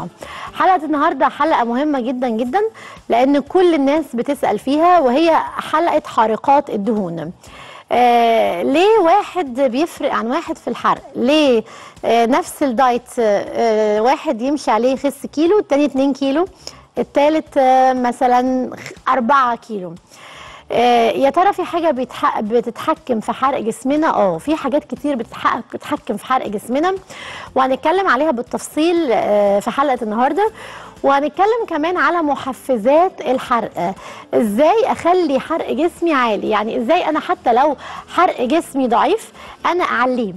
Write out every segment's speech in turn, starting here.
حلقة النهاردة حلقة مهمة جدا جدا لأن كل الناس بتسأل فيها وهي حلقة حارقات الدهون آه ليه واحد بيفرق عن واحد في الحرق ليه آه نفس الدايت آه واحد يمشي عليه يخس كيلو التاني 2 كيلو التالت آه مثلا 4 كيلو آه، يا ترى في حاجه بيتحق بتتحكم في حرق جسمنا اه في حاجات كتير بتتحقق بتتحكم في حرق جسمنا وهنتكلم عليها بالتفصيل آه، في حلقه النهارده وهنتكلم كمان على محفزات الحرق آه، ازاي اخلي حرق جسمي عالي يعني ازاي انا حتى لو حرق جسمي ضعيف انا اعليه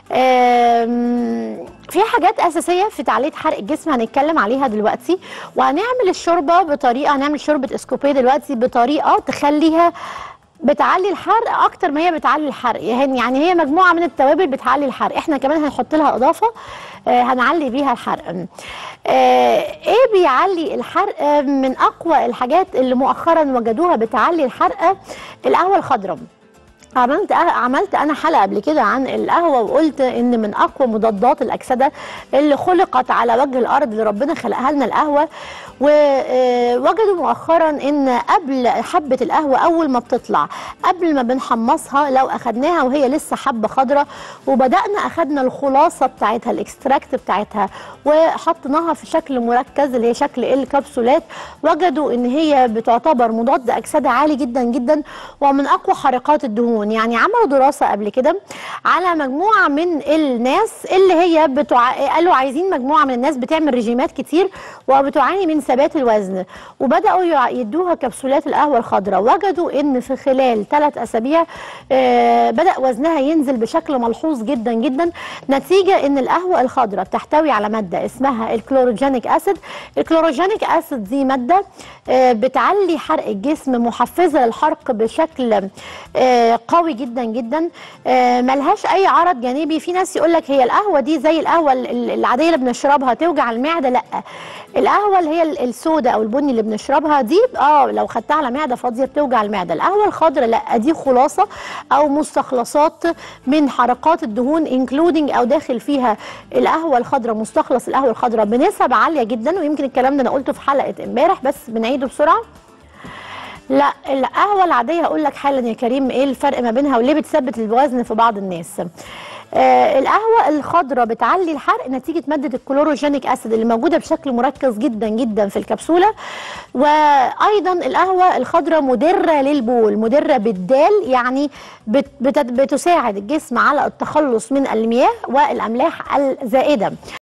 آم، في حاجات اساسيه في تعليه حرق الجسم هنتكلم عليها دلوقتي وهنعمل الشوربه بطريقه هنعمل شوربه اسكوبيه دلوقتي بطريقه تخليها بتعلي الحرق اكتر ما هي بتعلي الحرق يعني يعني هي مجموعه من التوابل بتعلي الحرق احنا كمان هنحط لها اضافه آه، هنعلي بيها الحرق آه، ايه بيعلي الحرق آه، من اقوى الحاجات اللي مؤخرا وجدوها بتعلي الحرق القهوه الخضراء عملت عملت انا حلقه قبل كده عن القهوه وقلت ان من اقوى مضادات الاكسده اللي خلقت على وجه الارض اللي ربنا خلقها لنا القهوه ووجدوا مؤخرا ان قبل حبه القهوه اول ما بتطلع قبل ما بنحمصها لو اخدناها وهي لسه حبه خضراء وبدانا اخدنا الخلاصه بتاعتها الاكستراكت بتاعتها وحطيناها في شكل مركز اللي هي شكل الكبسولات وجدوا ان هي بتعتبر مضاد اكسده عالي جدا جدا ومن اقوى حرقات الدهون يعني عملوا دراسه قبل كده على مجموعه من الناس اللي هي بتوع... قالوا عايزين مجموعه من الناس بتعمل رجيمات كتير وبتعاني من ثبات الوزن وبداوا يع- يدوها كبسولات القهوه الخضراء وجدوا ان في خلال ثلاث اسابيع آه بدا وزنها ينزل بشكل ملحوظ جدا جدا نتيجه ان القهوه الخضراء بتحتوي على ماده اسمها الكلوروجينيك اسيد الكلوروجينيك اسيد دي ماده آه بتعلي حرق الجسم محفزه للحرق بشكل آه قوي جدا جدا آه ملهاش اي عرض جانبي في ناس يقول لك هي القهوه دي زي القهوه ال- ال- العاديه اللي بنشربها توجع المعده لا القهوه اللي هي ال- السوداء او البني اللي بنشربها دي اه لو خدتها على معده فاضيه بتوجع المعده القهوه الخضراء لا دي خلاصه او مستخلصات من حركات الدهون انكلودنج او داخل فيها القهوه الخضراء مستخلص القهوه الخضراء بنسب عاليه جدا ويمكن الكلام ده انا قلته في حلقه امبارح بس بنعيده بسرعه لا القهوه العاديه هقول لك حالا يا كريم ايه الفرق ما بينها وليه بتثبت الوزن في بعض الناس آه القهوه الخضراء بتعلي الحرق نتيجه ماده الكلوروجينيك اسيد اللي موجوده بشكل مركز جدا جدا في الكبسوله وايضا القهوه الخضراء مدره للبول مدره بالدال يعني بت بت بتساعد الجسم على التخلص من المياه والاملاح الزائده